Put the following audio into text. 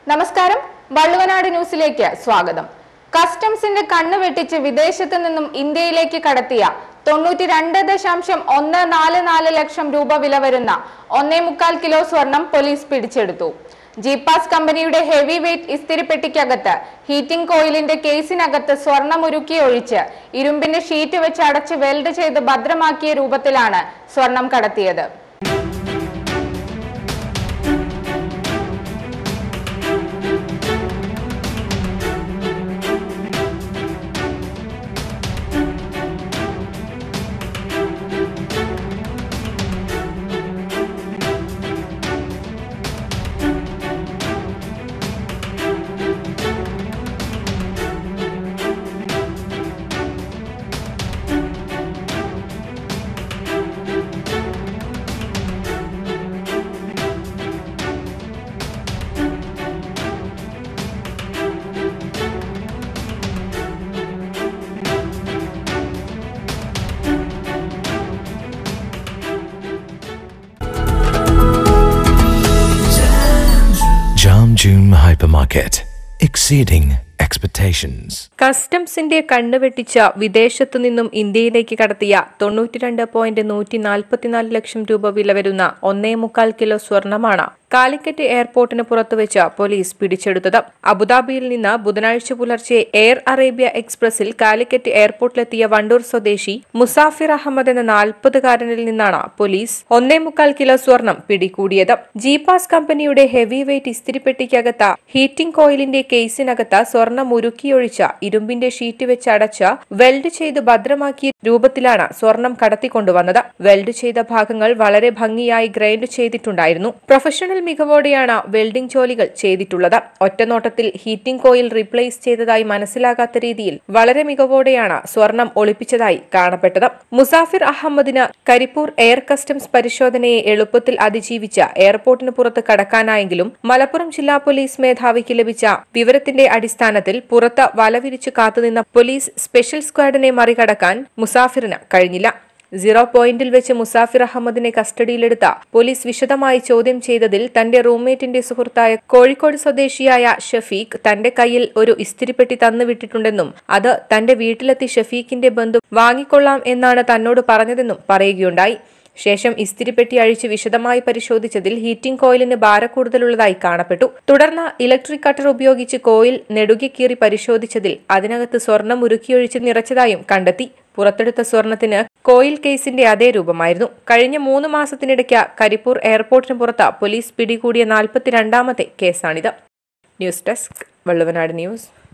നമസ്കാരം വള്ളുവനാട് ന്യൂസിലേക്ക് സ്വാഗതം കസ്റ്റംസിന്റെ കണ്ണ് വെട്ടിച്ച് വിദേശത്ത് നിന്നും ഇന്ത്യയിലേക്ക് കടത്തിയ തൊണ്ണൂറ്റി രണ്ട് ദശാംശം ഒന്ന് നാല് നാല് ലക്ഷം രൂപ വില വരുന്ന ഒന്നേ മുക്കാൽ കിലോ സ്വർണം പോലീസ് പിടിച്ചെടുത്തു ജീപ്പാസ് കമ്പനിയുടെ ഹെവി വെയ്റ്റ് ഇസ്തിരിപ്പെട്ടിക്കകത്ത് ഹീറ്റിംഗ് കോയിലിന്റെ കേസിനകത്ത് സ്വർണം ഉരുക്കി ഒഴിച്ച് ഇരുമ്പിന്റെ ഷീറ്റ് വെച്ച് അടച്ച് വെൽഡ് ചെയ്ത് ഭദ്രമാക്കിയ രൂപത്തിലാണ് സ്വർണം കടത്തിയത് Jam June Hypermarket. Exceeding expectations. കസ്റ്റംസിന്റെ കണ്ണുവെട്ടിച്ച വിദേശത്തു നിന്നും ഇന്ത്യയിലേക്ക് കടത്തിയ തൊണ്ണൂറ്റിരണ്ട് പോയിന്റ് നൂറ്റി നാൽപ്പത്തിനാല് ലക്ഷം രൂപ വില വരുന്ന ഒന്നേ മുക്കാൽ കിലോ സ്വർണമാണ് കാലിക്കറ്റ് എയർപോർട്ടിന് പുറത്തുവച്ച് പോലീസ് പിടിച്ചെടുത്തത് അബുദാബിയിൽ നിന്ന് ബുധനാഴ്ച പുലർച്ചെ എയർ അറേബ്യ എക്സ്പ്രസിൽ കാലിക്കറ്റ് എയർപോർട്ടിലെത്തിയ വണ്ടൂർ സ്വദേശി മുസാഫിർ അഹമ്മദ് എന്ന നാൽപ്പതുകാരനിൽ നിന്നാണ് പോലീസ് ഒന്നേ മുക്കാൽ കിലോ സ്വർണം പിടികൂടിയത് ജീപാസ് കമ്പനിയുടെ ഹെവി വെയ്റ്റ് ഇസ്തിരിപ്പെട്ടിക്കകത്ത് ഹീറ്റിംഗ് കോയിലിന്റെ കേസിനകത്ത് സ്വർണം ഉരുക്കിയൊഴിച്ച ഇരുമ്പിന്റെ ഷീറ്റ് വെച്ച് അടച്ച് വെൽഡ് ചെയ്ത് ഭദ്രമാക്കിയ രൂപത്തിലാണ് സ്വർണം കടത്തിക്കൊണ്ടുവന്നത് വെൽഡ് ചെയ്ത ഭാഗങ്ങൾ വളരെ ഭംഗിയായി ഗ്രൈൻഡ് ചെയ്തിട്ടുണ്ടായിരുന്നു പ്രൊഫഷണൽ മികവോടെയാണ് വെൽഡിംഗ് ജോലികൾ ചെയ്തിട്ടുള്ളത് ഒറ്റനോട്ടത്തിൽ ഹീറ്റിംഗ് കോയിൽ റീപ്ലേസ് ചെയ്തതായി മനസ്സിലാകാത്ത രീതിയിൽ വളരെ മികവോടെയാണ് സ്വർണം ഒളിപ്പിച്ചതായി കാണപ്പെട്ടത് മുസാഫിർ അഹമ്മദിന് കരിപ്പൂർ എയർ കസ്റ്റംസ് പരിശോധനയെ എളുപ്പത്തിൽ അതിജീവിച്ച് എയർപോർട്ടിന് പുറത്ത് കടക്കാനായെങ്കിലും മലപ്പുറം ജില്ലാ പോലീസ് മേധാവിക്ക് ലഭിച്ച വിവരത്തിന്റെ അടിസ്ഥാനത്തിൽ പുറത്ത് വലവിരിച്ചു കാത്തുനിന്ന പോലീസ് സ്പെഷ്യൽ സ്ക്വാഡിനെ മറികടക്കാൻ മുസാഫിറിന് കഴിഞ്ഞില്ല സീറോ പോയിന്റിൽ വെച്ച് മുസാഫിർ അഹമ്മദിനെ കസ്റ്റഡിയിലെടുത്ത പോലീസ് വിശദമായി ചോദ്യം ചെയ്തതിൽ തന്റെ റൂംമേറ്റിന്റെ സുഹൃത്തായ കോഴിക്കോട് സ്വദേശിയായ ഷഫീഖ് തന്റെ കയ്യിൽ ഒരു ഇസ്തിരിപ്പെട്ടി തന്നുവിട്ടിട്ടുണ്ടെന്നും അത് തന്റെ വീട്ടിലെത്തി ഷഫീഖിന്റെ ബന്ധു വാങ്ങിക്കൊള്ളാം എന്നാണ് തന്നോട് പറഞ്ഞതെന്നും പറയുകയുണ്ടായി ശേഷം ഇസ്തിരിപ്പെട്ടി അഴിച്ച് വിശദമായി പരിശോധിച്ചതിൽ ഹീറ്റിംഗ് കോയിലിന് ഭാരക്കൂടുതലുള്ളതായി കാണപ്പെട്ടു തുടർന്ന് ഇലക്ട്രിക് കട്ടർ ഉപയോഗിച്ച് കോയിൽ നെടുകെ കീറി പരിശോധിച്ചതിൽ അതിനകത്ത് സ്വർണം ഉരുക്കിയൊഴിച്ച് നിറച്ചതായും കണ്ടെത്തി പുറത്തെടുത്ത സ്വർണത്തിന് കോയിൽ കേസിന്റെ അതേ രൂപമായിരുന്നു കഴിഞ്ഞ മൂന്ന് മാസത്തിനിടയ്ക്ക് കരിപ്പൂർ എയർപോർട്ടിന് പുറത്ത് പോലീസ് പിടികൂടിയ നാൽപ്പത്തിരണ്ടാമത്തെ കേസാണിത് ന്യൂസ് ഡെസ്ക് വള്ളുവനാട് ന്യൂസ്